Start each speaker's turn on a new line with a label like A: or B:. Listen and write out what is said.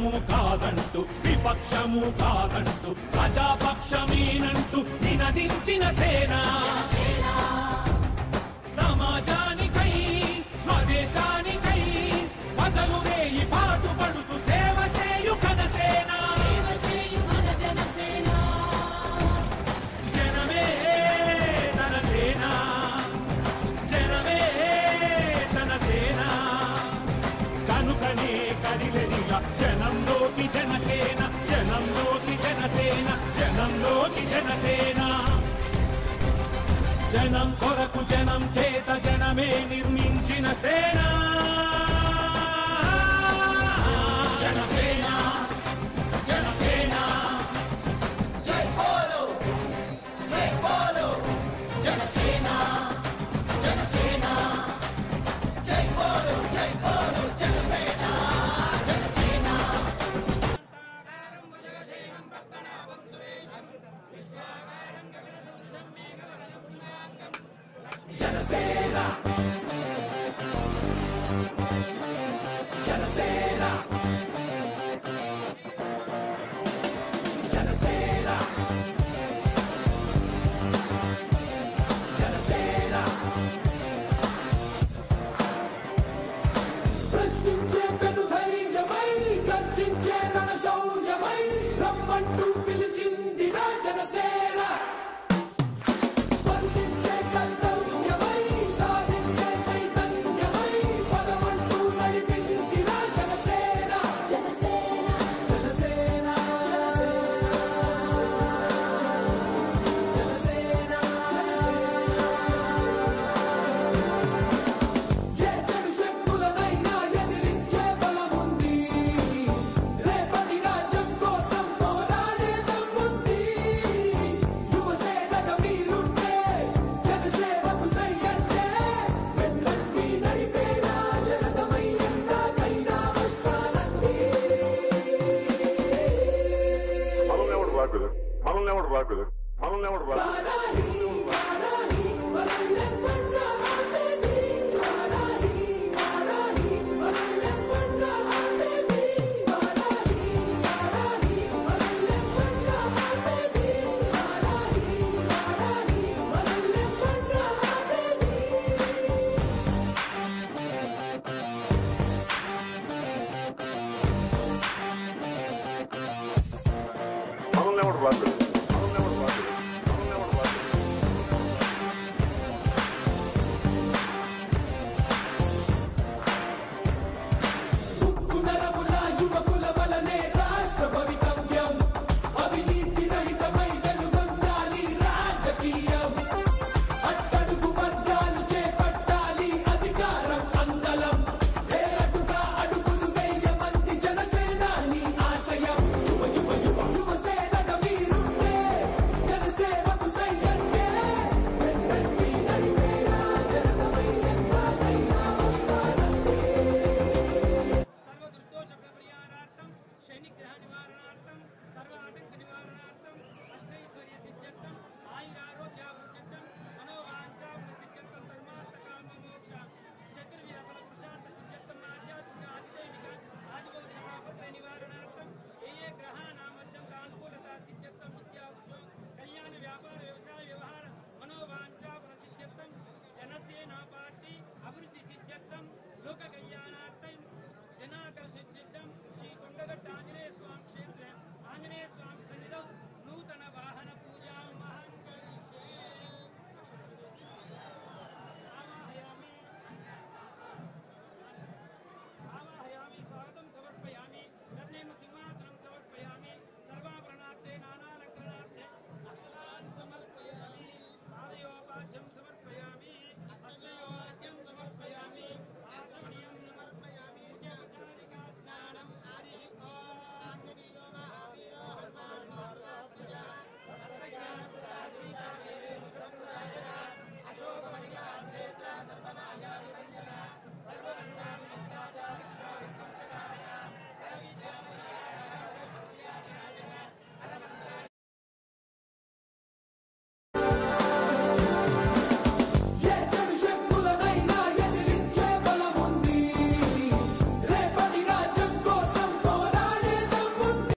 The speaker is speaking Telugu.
A: ప్రతిపక్షము కాదంటూ విపక్షము కాదంటూ ప్రజాపక్షమేనంటూ నినదించిన సేన సమాజానికై స్వదేశానికై పదలు వేయి పాటు పడుతూ సేవ చేయు కనసేన జనమే తన సేన జనమే తన సేన కనుకనే కదిలెదిగా జనంలోకి జనసేన జనంలోకి జనసేన జనంలోకి జనసేన జనం కొరకు జనం చేత జనమే నిర్మించిన సేన జనసేన జనసేన
B: జై బోలో జై బోలో జనసేన జనసేన జై బోలో జై బోలో జనసేన జనసేన జనసేన జనసేన జనసేన జనసేన ప్రశ్నించే పెను ధైర్యమై గర్జించే రణ శౌర్యమై రమ్మంటూ పిలిచింది నా జనసేన స్పందించే కర్తవ్యమై సాధించే చైతన్యమై పదమంటూ నడిపింది నా జనసేన జనసేన జనసేన ఏ చెడు శక్తులనైనా ఎదిరించే బలముంది రేపటి రాజ్యం కోసం పోరాడే దమ్ముంది యువసేనగా మీరుంటే జనసేవకు సయ్యంటే వెన్నంటి నడిపేనా జనతమై ఎందాకైనా వస్తానంది
C: మనల్ని ఎవడు రాకుదు మనల్ని ఎవడు రాకుదు మనల్ని ఎవడు రాకుదు
B: వారాహి వారాహి మనల్ని